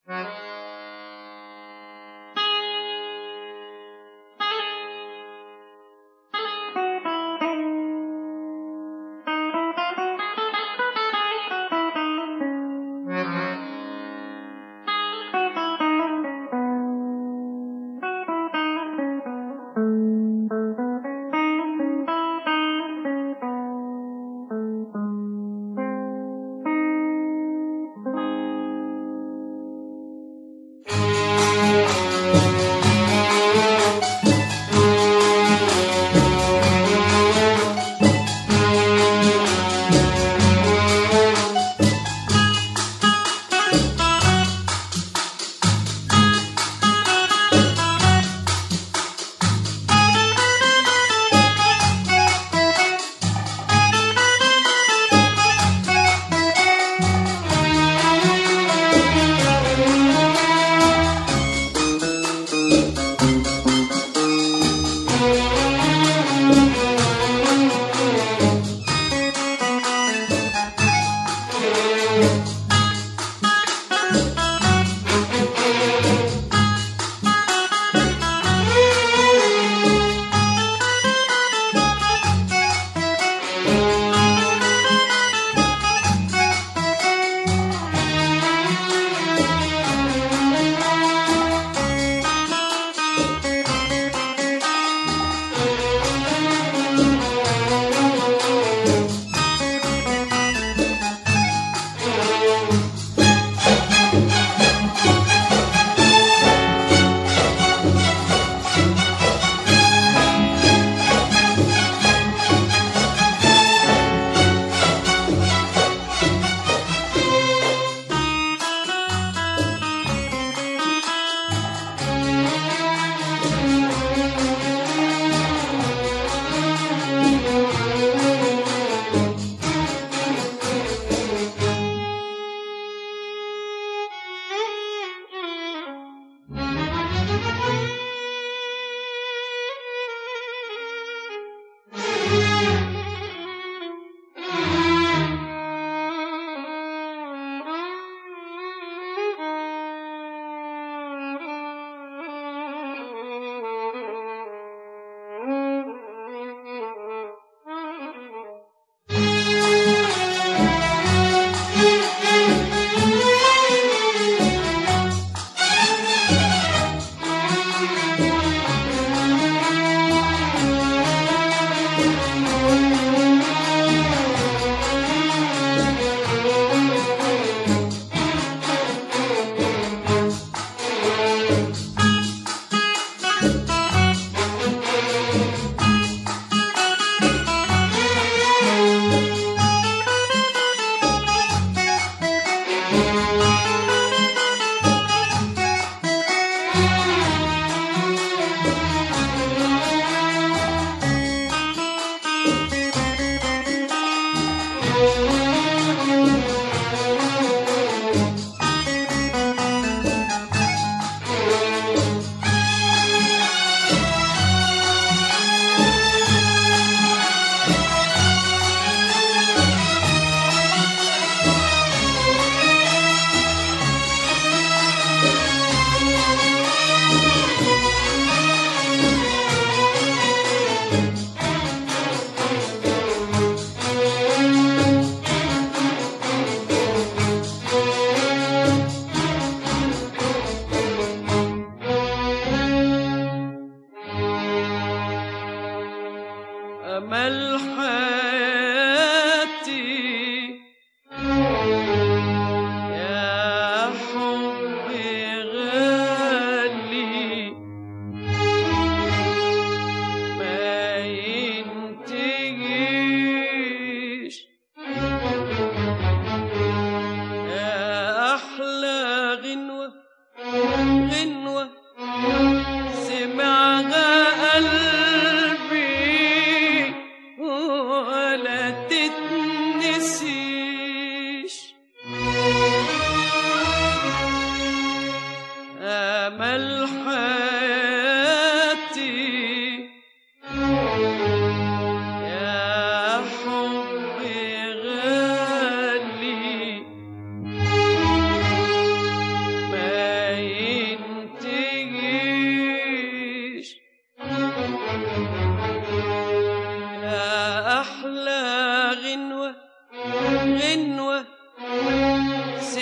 Thank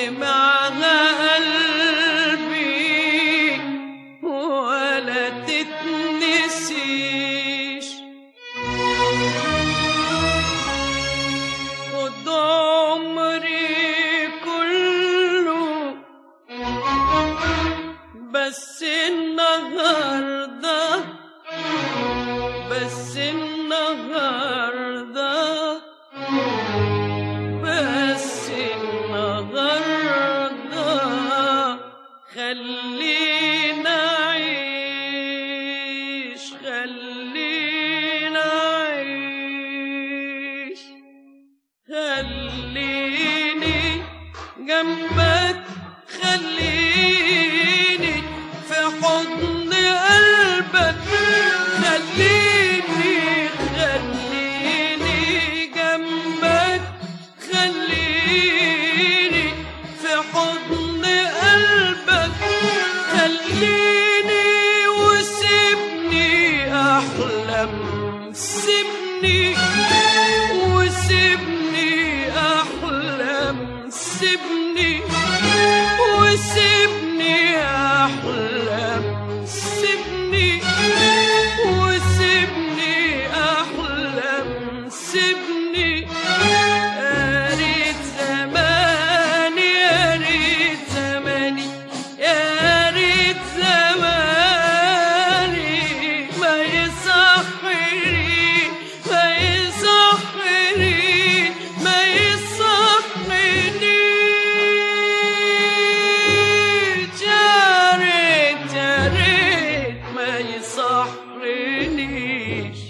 معها قلبي ولا تتنسيش خد عمري كله بس النهارده بس النهارده بس النهارده خلينا عيش خلينا عيش خليني جنبك خليني في حضن قلبك خليني خليني جنبك خليني في حضن قلبك خليني وسيبني احلم سيبني وسيبني احلم سيبني وسيبني احلم سيبني وسيبني احلم سيبني يا ريت زماني يا ريت زماني يا ريت زماني ما يصحري ما يصحري ما يصحرنيش يا ريت يا ريت ما يصحرنيش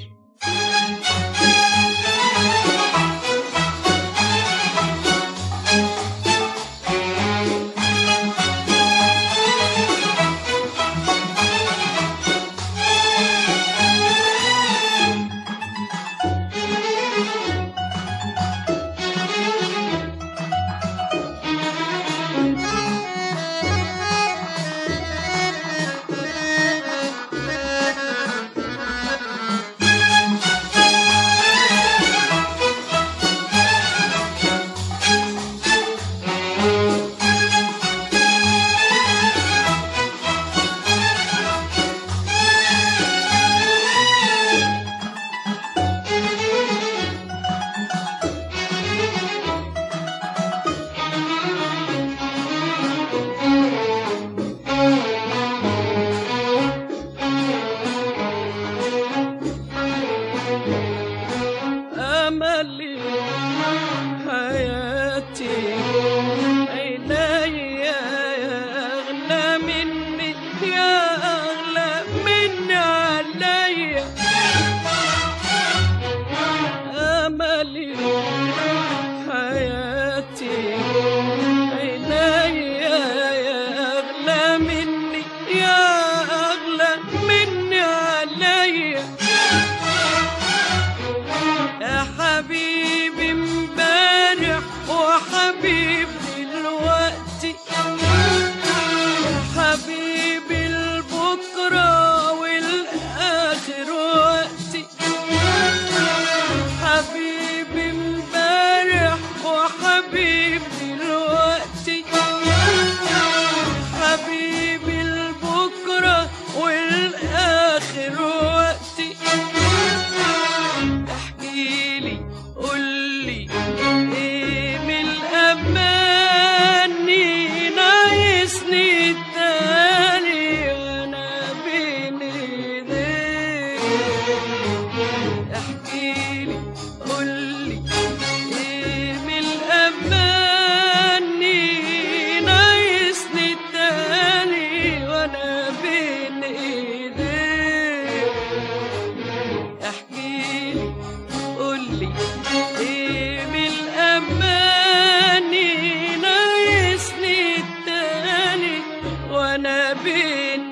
أملي حياتي عيني أغلى مني يا أغلى مني عليا أملي حياتي عيني أغلى مني يا أغلى مني عليا يا حبيبي امبارح وحبيبي دلوقتي يا حبيبي البكرة والآخر وقتي حبيبي امبارح وحبيبي دلوقتي حبيبي البكرة والآخر وقتي احكيلي قولي ايه من الاماني ناقصني التاني وانا بين ايديك احكيلي قولي ايه من الاماني ناقصني التاني وانا بين ايديك احكيلي قولي ايه من الاماني ناقصني التاني وانا بين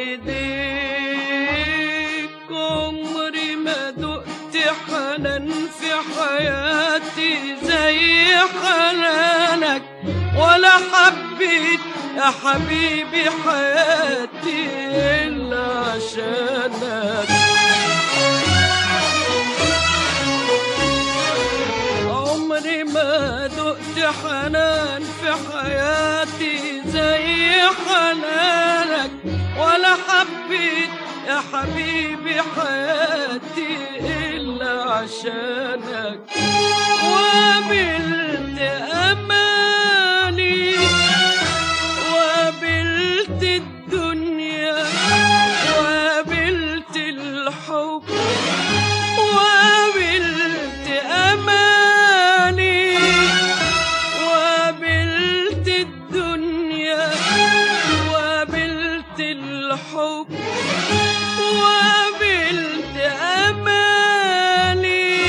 ايديك عمري ما دقت حنان في حياتي زي حنانك ولا حبيت يا حبيبي حياتي الا عشانك عمري ما دقت حنان في حياتي زي حنانك ولا حبيت يا حبيبي حياتي إلا عشانك وقابلت أماني وقابلت الدنيا وقابلت الحب وقابلت أماني وقابلت الدنيا وقابلت الحب وقابلت أماني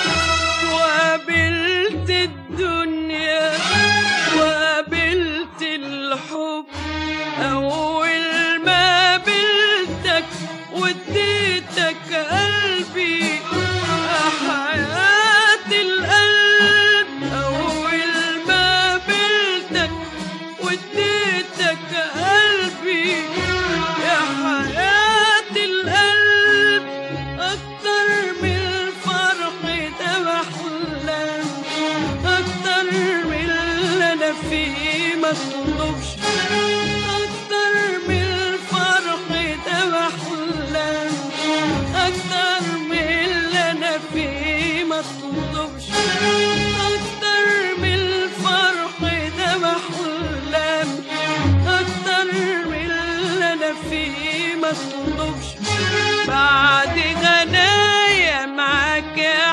وقابلت الدنيا وقابلت الحب أول ما قابلتك وديتك قلبي يا حياة القلب أول ما قابلتك وديتك قلبي يا حياة القلب أكتر من الفرح ده بحلم أكتر من اللي أنا فيه مطلوبش أكتر من الفرح ده بحلم أكتر من اللي أنا فيه مطلوبش أكتر من الفرح ده بحلم أكتر من اللي أنا فيه مطلوبش بعد غنايا معاك يا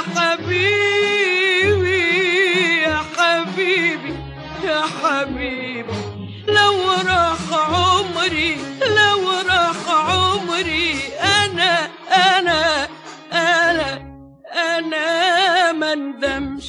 حبيبي يا حبيبي يا حبيبي لو راح عمري لو راح عمري أنا أنا أنا أنا ما ندمش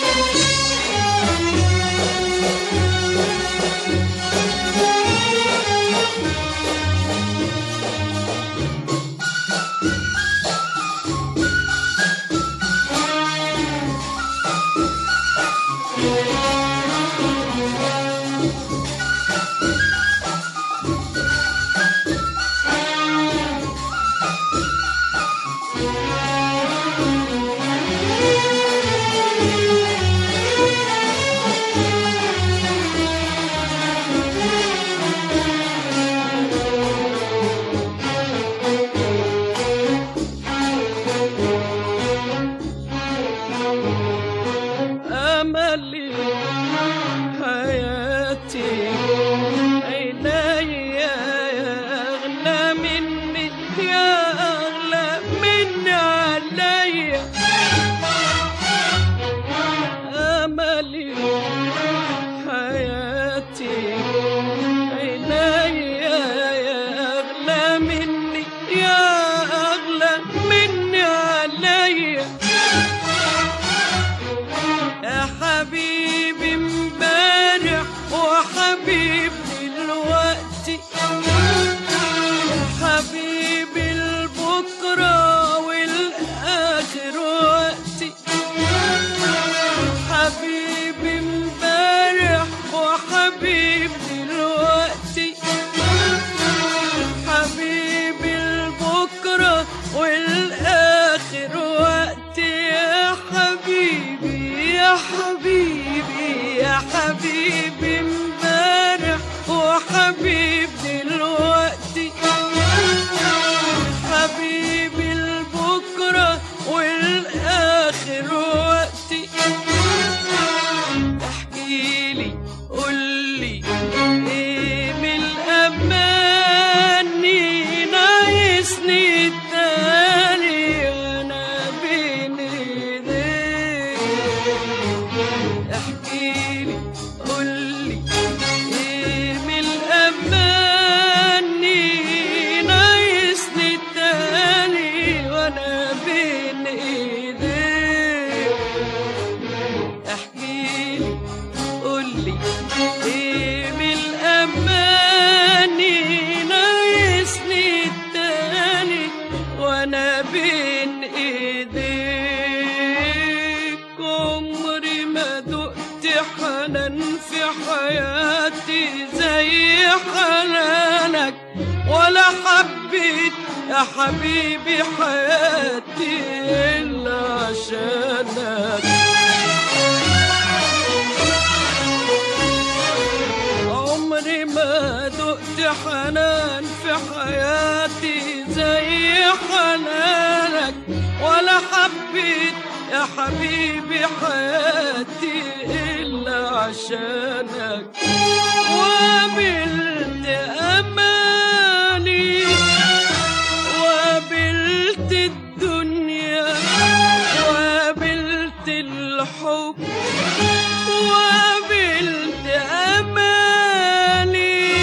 أملي حياتي عيني أغلى مني يا أغلى مني عليا أملي حياتي عيني أغلى مني يا أغلى مني عليا يا حبيبي امبارح وحبيب دلوقتي يا حبيبي البكرة والآخر وقتي حبيبي امبارح وحبيب دلوقتي حبيبي البكرة والآخر وقتي يا حبيبي يا حبيبي يا حبيبي امبارح وحبيب دلوقتي حبيبي البكرة والآخر وقتي احكيلي قولي ايه من الأماني ناقصني التاني وانا بين ايديك احكيلي قولي ايه من الأماني ناقصني التاني وانا بين ايديك احكيلي قولي ايه من الاماني ناقصني التاني وانا بين ايديك عمري ما دقت حنان في حياتي زي حنانك ولا حبيت يا حبيبي حياتي الا عشانك حنان في حياتي زي حنانك ولا حبيت يا حبيبي حياتي إلا عشانك وقابلت أماني وقابلت الدنيا وقابلت الحب وقابلت أماني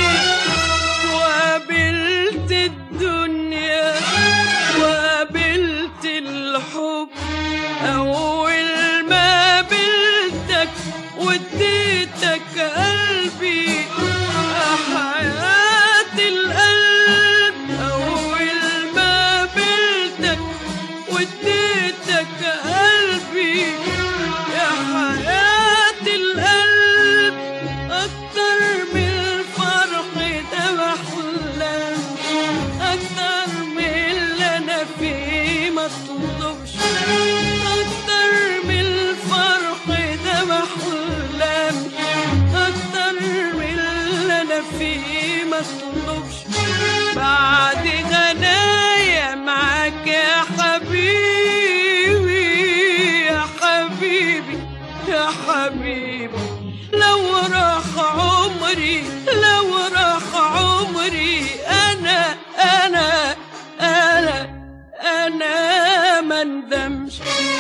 وقابلت الدنيا وقابلت الحب أول ما قابلتك وديتك قلبي يا حياة القلب أول ما قابلتك وديتك قلبي يا حياة القلب أكتر من الفرح ده بحلم أكتر من اللي أنا فيه مطلوبش أكتر من الفرح ده بحلم أكتر من اللي أنا فيه مطلوبش بعد غنايا معاك يا حبيبي يا حبيبي يا حبيبي لو راح عمري لو راح عمري أنا أنا أنا أنا ما ندمش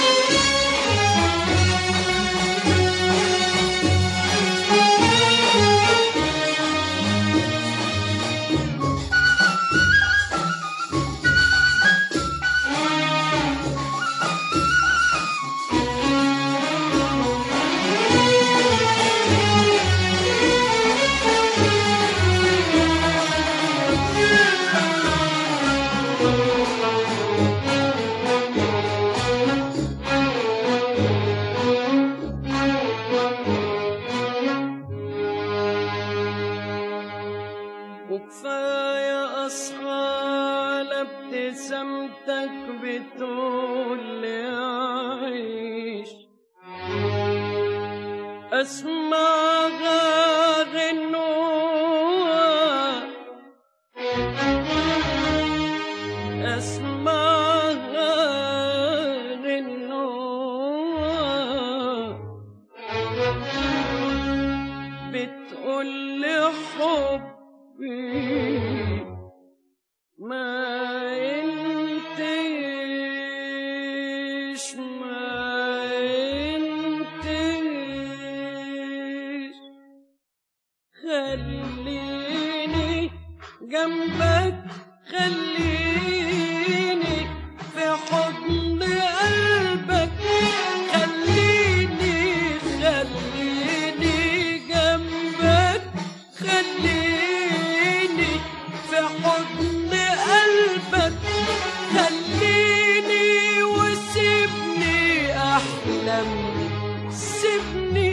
وكفاية أصحى على ابتسامتك بتقول لي عيش أسمعها غنوة أسمعها غنوة بتقول لي حبي ما ينتهيش ما ينتهيش خليني جنبك خليني في حضن قلبك خليني خليني جنبك خليني في حضن قلبك خليني وسيبني احلم سيبني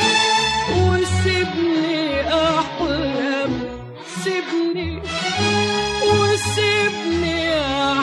وسيبني احلم سيبني وسيبني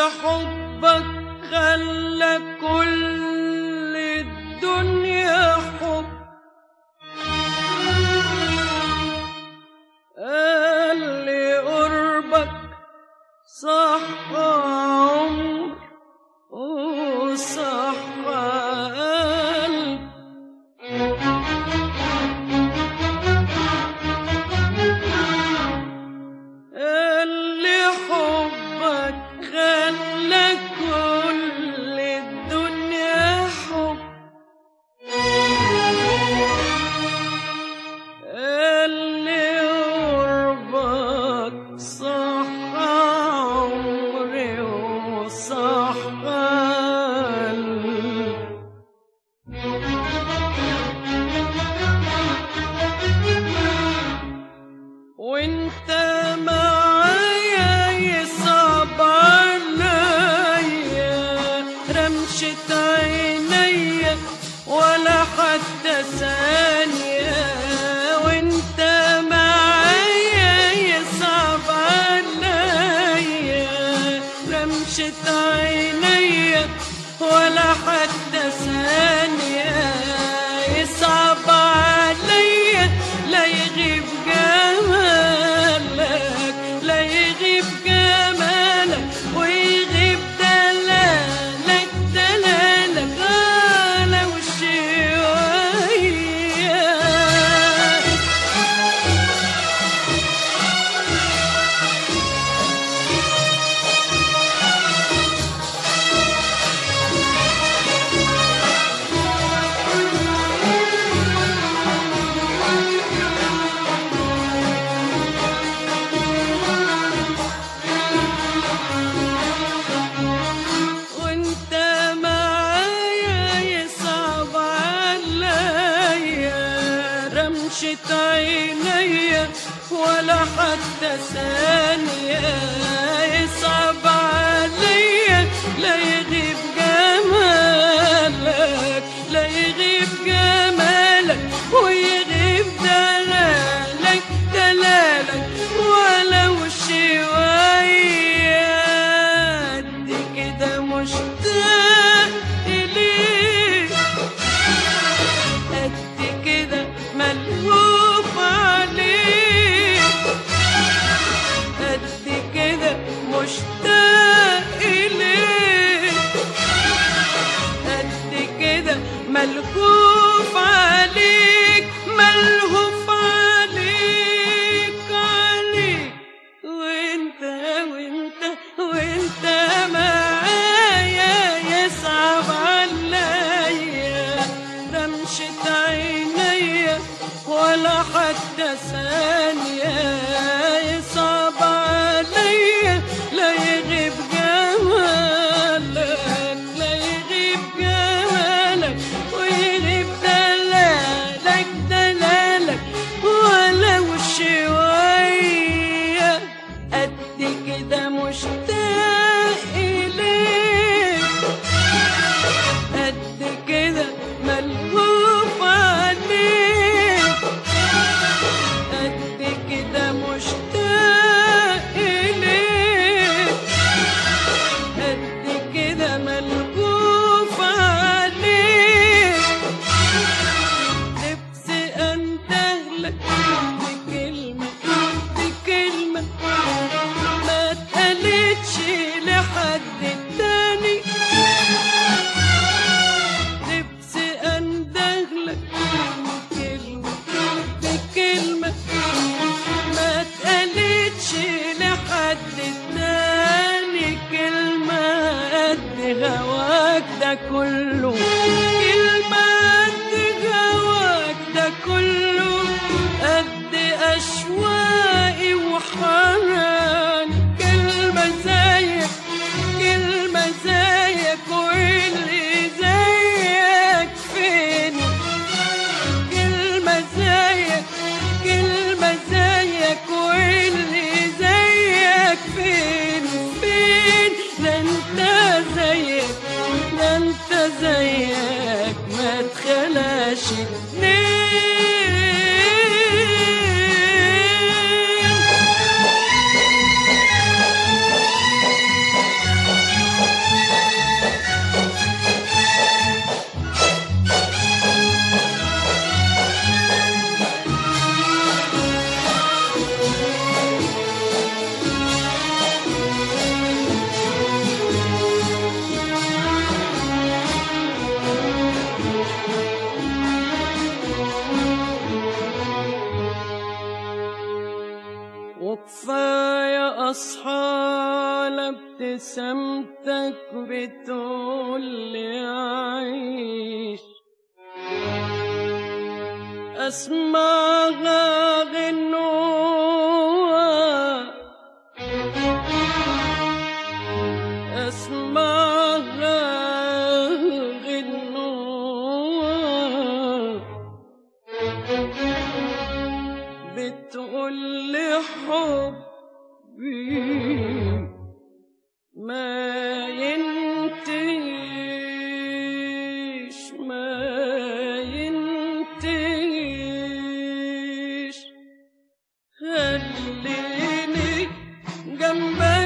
حبك خلى كل الدنيا حب قال لي قربك صح عمر وصح قلب اللي حبك خلى كل الدنيا حب اللي قربك صح عمري وصح قلبي وانت معايا يصعب عليا رمشة عينيا ولا حتى ثانية وانت معايا يصعب عليا رمشة عينيا ولا حتى ثانية يصعب عليا لا يغيب جمالك لا يغيب جمالك ويغيب دلالك دلالك آه لو شوية وانت معايا يصعب عليا رمشة عينيا ولا حتى ثانية يصعب عليا لا يغيب جمالك لا يغيب جمالك ويغيب دلالك دلالك ولو شوية قد كده مشتاق إليك قد كده ملهوف عليك قد كده مشتاق إليك قد كده ملهوف عليك ملهوف عليك عليك وانت وانت وانت معايا يصعب عليا رمشة عينيا ولا حتى ثانية يصعب عليا لا يغيب جمالك لا يغيب جمالك ويغيب دلالك دلالك ولو شوية قد كده مشتاق إليك قد كده ملهوف عليك قد كده مشتاق إليك قد كده ملهوف عليك نفسي أندهلك بكلمة بكلمة ما اتقالتش لحد تاني نفسي أندهلك بكلمة بكلمة ما اتقالتش لحد تاني كلمة قد هواك ده كله كلمة قد هواك ده كله قد أشواقي وحناني كلمة زيك كلمة زيك واللي زيك فين كلمة زيك كلمة زيك واللي زيك فين فين ده انت زيك ده انت زيك ما تخلاش اتنين أصحى لابتسامتك بتقول لي عيش أسمعها غنوة أسمعها غنوة بتقول لي حبي ما ينتهيش ما ينتهيش خليني جنبك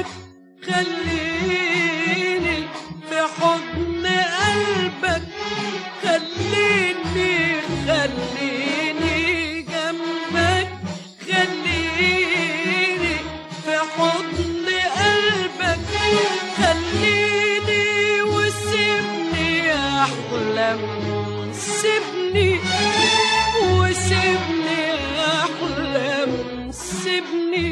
خليني في حضن قلبك خليني خليني جنبك خليني في حضن قلبك خليني وسيبني احلم سيبني وسيبني احلم سيبني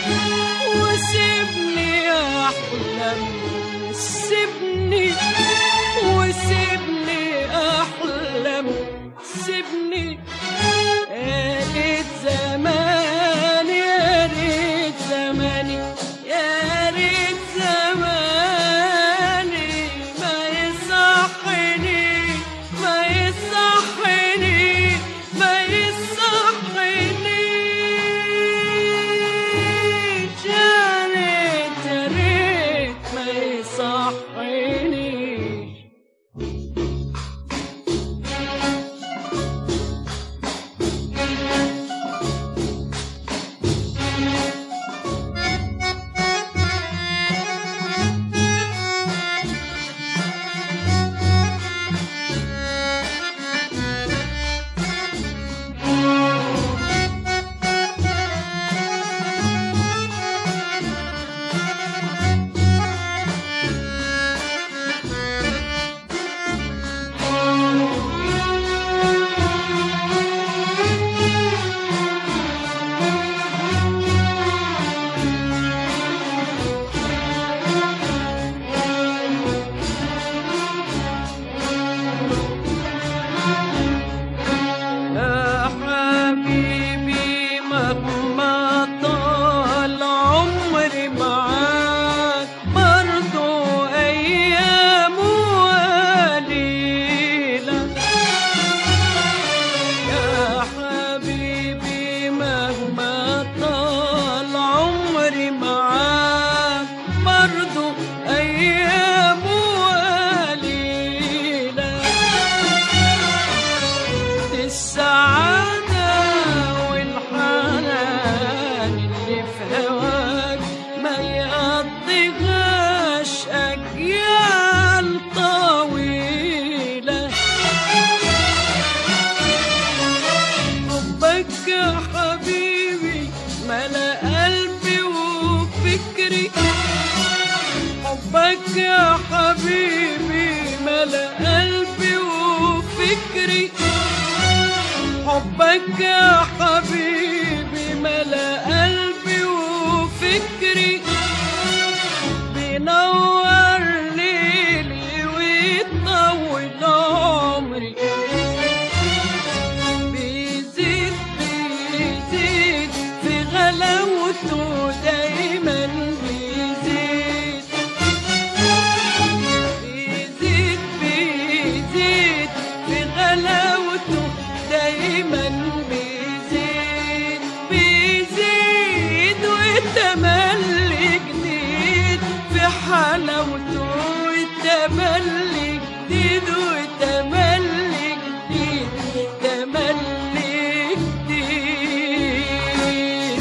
وسيبني احلم سيبني وسيبني احلم سيبني يا ريت زماني يا ريت زماني يا ريت زماني ما يصحني ما يصحني ما يصحنيش يا ريت يا ريت ما يصحنيش يا حبيبي مهما طال عمري معاك برضو أيام وليلة يا حبيبي مهما طال عمري معاك برضو أيام وليلة السعادة والحنان اللي في هواك ما يقضيهاش أجيال طويلة حبك يا حبيبي ملا قلبي وفكري حبك يا حبيبي ملا قلبي وفكري حبك يا حبيبي ملا قلبي وفكري بينور ليلي ويطول عمري بيزيد بيزيد في غلاوته دايما بيزيد بيزيد بيزيد في غلاوته دايما بيزيد بيزيد والتملي جديد في حلاوته والتملي جديد والتملي جديد تملي جديد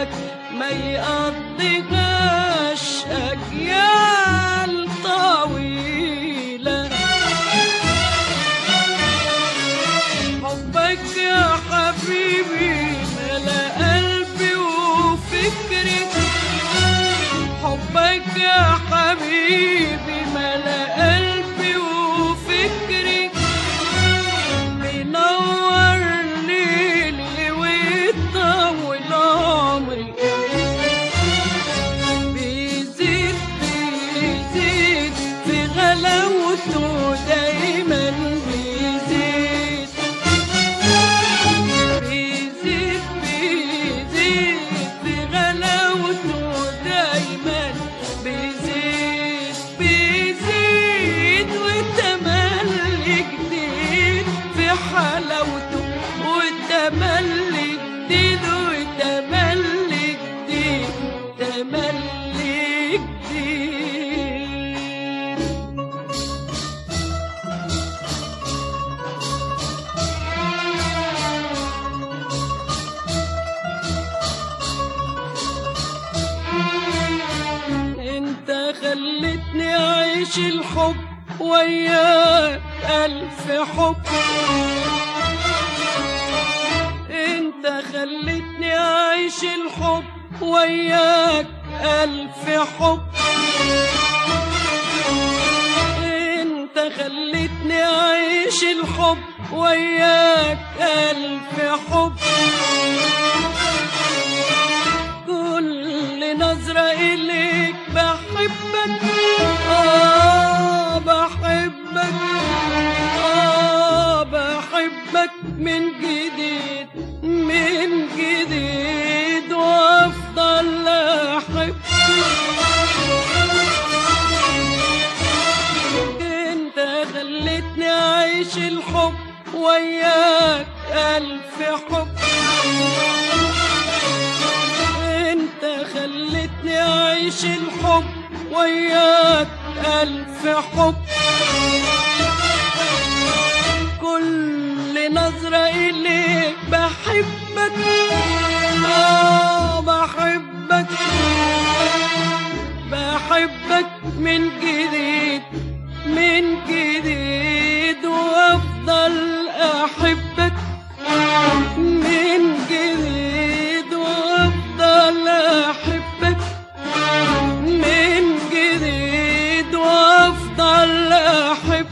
حبك ما يقضيهاش أجيال طويلة حبك يا حبيبي ملا قلبي وفكري حبك يا حبيبي ملا قلبي وفكري بينور ليلي ويطول عمري بيزيد بيزيد في غلاوته دايما بيزيد بيزيد بيزيد في غلاوته دايما بيزيد بيزيد وتملي جديد في حلاوته وتملي جديد وتملي جديد تملي جديد انت خلتني اعيش الحب وياك الف حب انت خلتني اعيش الحب وياك الف حب انت خلتني اعيش الحب وياك الف حب كل نظرة إليك بحبك آه بحبك آه بحبك من جديد من جديد وأفضل أحب انت خلتني أعيش الحب وياك ألف حب انت خلتني اعيش الحب وياك الف حب كل نظرة اليك بحبك آه بحبك بحبك من جديد من جديد وافضل احبك من جديد وافضل احبك من جديد وافضل احبك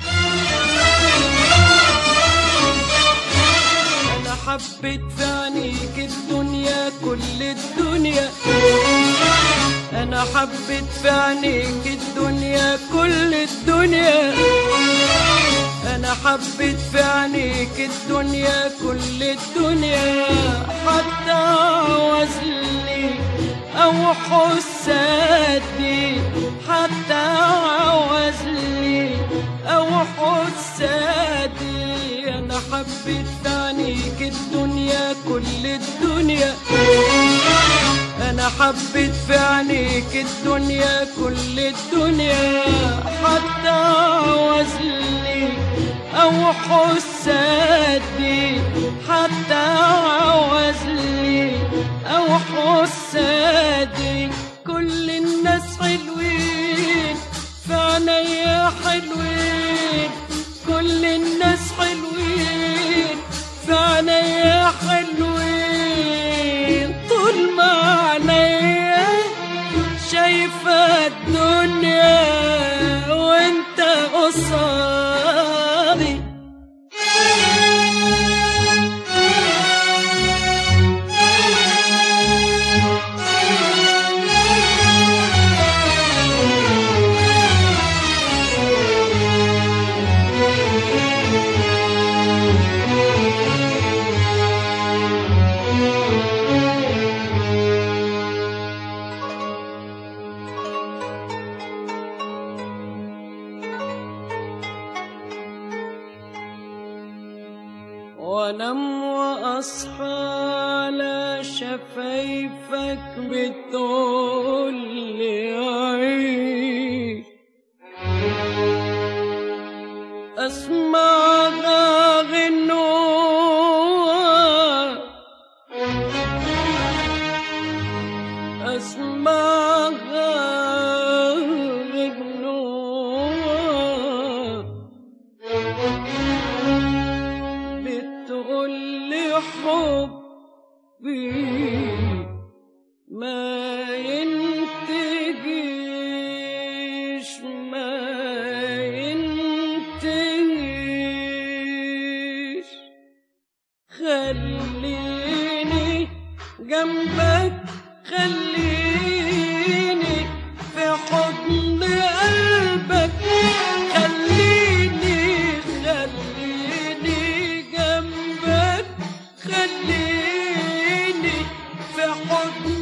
انا حبيت في عينيك الدنيا كل الدنيا انا حبيت في عينيك الدنيا كل الدنيا انا حبيت في عينيك الدنيا كل الدنيا حتى عوزلي او حسادي حتى عوزلي او حسادي انا حبيت في عينيك الدنيا كل الدنيا انا حبيت في عينيك الدنيا كل الدنيا حتى عوزلي او حسادي حتى عوزلي او حسادي كل الناس حلوين في عينيا حلوين كل الناس حلوين في عينيا حلوين طول ما عينيا شايفة الدنيا وانت قصادي وانام واصحى على شفايفك بتقول لي عيش اسمعها غنوة أسمعها غنوة بتقول لي حبي ما ينتهيش ما ينتهيش خليني جنبك خليني في حضن قلبك خليني خليني جنبك خليني في حضن